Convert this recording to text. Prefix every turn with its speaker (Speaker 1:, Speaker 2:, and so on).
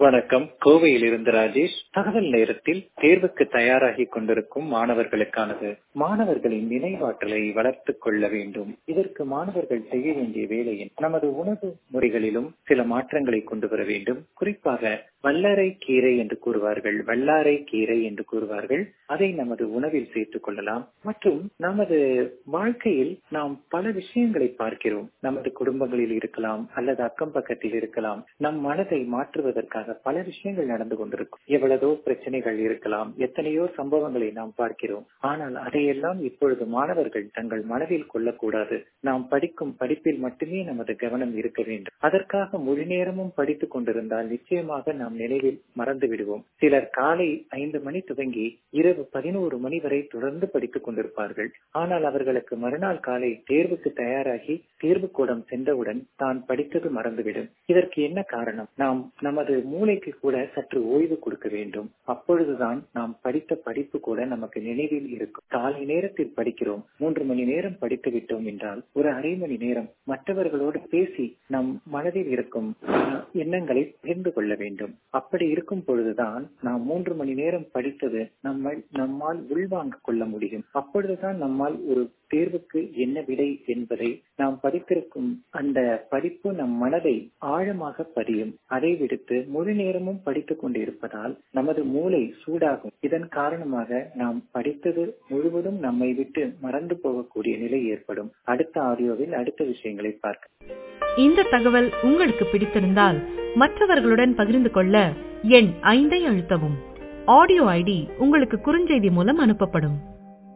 Speaker 1: வணக்கம் கோவையில் இருந்து ராஜேஷ் தகவல் நேரத்தில் தேர்வுக்கு தயாராகி கொண்டிருக்கும் மாணவர்களுக்கானது மாணவர்களின் நினைவாற்றலை வளர்த்துக் கொள்ள வேண்டும் இதற்கு மாணவர்கள் செய்ய வேண்டிய வேலையின் நமது உணவு முறைகளிலும் சில மாற்றங்களை கொண்டு வர வேண்டும் குறிப்பாக வல்லரை கீரை என்று கூறுவார்கள் வல்லாரை கீரை என்று கூறுவார்கள் அதை நமது உணவில் சேர்த்துக் கொள்ளலாம் மற்றும் நமது வாழ்க்கையில் நாம் பல விஷயங்களை பார்க்கிறோம் நமது குடும்பங்களில் இருக்கலாம் அல்லது அக்கம் பக்கத்தில் இருக்கலாம் நம் மனதை மாற்றுவதற்காக பல விஷயங்கள் நடந்து கொண்டிருக்கும் எவ்வளவோ பிரச்சனைகள் இருக்கலாம் எத்தனையோ சம்பவங்களை நாம் பார்க்கிறோம் ஆனால் அதையெல்லாம் இப்பொழுது மாணவர்கள் தங்கள் மனதில் கொள்ளக்கூடாது நாம் படிக்கும் படிப்பில் மட்டுமே நமது கவனம் இருக்க வேண்டும் அதற்காக முழு நேரமும் படித்துக் கொண்டிருந்தால் நிச்சயமாக நாம் நினைவில் மறந்து விடுவோம் சிலர் காலை ஐந்து மணி துவங்கி இரவு பதினோரு மணி வரை தொடர்ந்து படித்துக் கொண்டிருப்பார்கள் ஆனால் அவர்களுக்கு மறுநாள் காலை தேர்வுக்கு தயாராகி தேர்வு கூடம் சென்றவுடன் தான் படித்தது மறந்துவிடும் இதற்கு என்ன காரணம் நாம் நமது மூளைக்கு கூட சற்று ஓய்வு கொடுக்க வேண்டும் அப்பொழுதுதான் நாம் படித்த படிப்பு கூட நமக்கு நினைவில் இருக்கும் காலை நேரத்தில் படிக்கிறோம் மூன்று மணி நேரம் படித்து விட்டோம் என்றால் ஒரு அரை மணி நேரம் மற்றவர்களோடு பேசி நம் மனதில் இருக்கும் எண்ணங்களை பகிர்ந்து கொள்ள வேண்டும் அப்படி இருக்கும் பொழுதுதான் நாம் மூன்று மணி நேரம் படித்தது நம்மை நம்மால் உள்வாங்க கொள்ள முடியும் அப்பொழுதுதான் நம்மால் ஒரு தேர்வுக்கு என்ன விடை என்பதை நாம் படித்திருக்கும் அந்த படிப்பு நம் மனதை ஆழமாக பதியும் அதை விடுத்து முழு நேரமும் படித்துக் கொண்டிருப்பதால் நமது மூளை சூடாகும் இதன் காரணமாக நாம் படித்தது முழுவதும் நம்மை விட்டு மறந்து போகக்கூடிய நிலை ஏற்படும் அடுத்த ஆடியோவில் அடுத்த விஷயங்களை பார்க்க
Speaker 2: இந்த தகவல் உங்களுக்கு பிடித்திருந்தால் மற்றவர்களுடன் பகிர்ந்து கொள்ள எண் ஐந்தை அழுத்தவும் ஆடியோ ஐடி உங்களுக்கு குறுஞ்செய்தி மூலம் அனுப்பப்படும்